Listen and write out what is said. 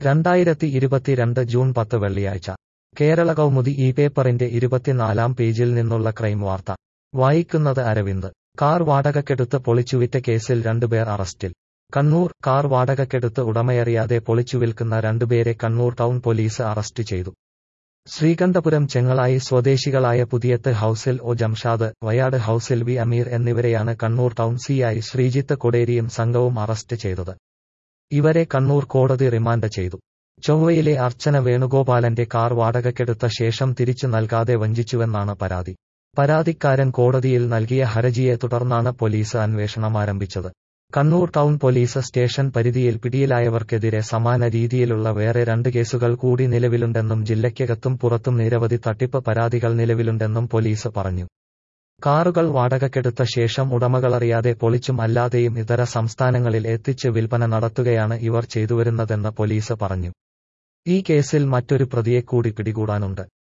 രണ്ടായിരത്തി ഇരുപത്തിരണ്ട് ജൂൺ പത്ത് വെള്ളിയാഴ്ച കേരള കൗമുദി ഈ പേപ്പറിന്റെ ഇരുപത്തിനാലാം പേജിൽ നിന്നുള്ള ക്രൈം വാർത്ത വായിക്കുന്നത് അരവിന്ദ് കാർ വാടകക്കെടുത്ത് പൊളിച്ചുവിറ്റ കേസിൽ രണ്ടുപേർ അറസ്റ്റിൽ കണ്ണൂർ കാർ വാടകക്കെടുത്ത് ഉടമയറിയാതെ പൊളിച്ചുവിൽക്കുന്ന രണ്ടുപേരെ കണ്ണൂർ ടൗൺ പോലീസ് അറസ്റ്റ് ചെയ്തു ശ്രീകണ്ഠപുരം ചെങ്ങളായി സ്വദേശികളായ പുതിയത്ത് ഹൌസിൽ ഒ ജംഷാദ് വയാട് ഹൌസിൽ വി അമീർ എന്നിവരെയാണ് കണ്ണൂർ ടൗൺ സിഐ ശ്രീജിത്ത് കൊടേരിയും സംഘവും അറസ്റ്റ് ചെയ്തത് ഇവരെ കണ്ണൂർ കോടതി റിമാൻഡ് ചെയ്തു ചൊവ്വയിലെ അർച്ചന വേണുഗോപാലന്റെ കാർ വാടകക്കെടുത്ത ശേഷം തിരിച്ചു നൽകാതെ വഞ്ചിച്ചുവെന്നാണ് പരാതി പരാതിക്കാരൻ കോടതിയിൽ നൽകിയ ഹർജിയെ തുടർന്നാണ് പോലീസ് അന്വേഷണം ആരംഭിച്ചത് കണ്ണൂർ ടൗൺ പോലീസ് സ്റ്റേഷൻ പരിധിയിൽ പിടിയിലായവർക്കെതിരെ സമാന രീതിയിലുള്ള വേറെ രണ്ട് കേസുകൾ കൂടി നിലവിലുണ്ടെന്നും ജില്ലയ്ക്കകത്തും പുറത്തും നിരവധി തട്ടിപ്പ് പരാതികൾ നിലവിലുണ്ടെന്നും പോലീസ് പറഞ്ഞു കാറുകൾ വാടകക്കെടുത്ത ശേഷം ഉടമകളറിയാതെ പൊളിച്ചും അല്ലാതെയും ഇതര സംസ്ഥാനങ്ങളിൽ എത്തിച്ച് വിൽപ്പന നടത്തുകയാണ് ഇവർ ചെയ്തുവരുന്നതെന്ന് പോലീസ് പറഞ്ഞു ഈ കേസിൽ മറ്റൊരു പ്രതിയെ കൂടി പിടികൂടാനുണ്ട്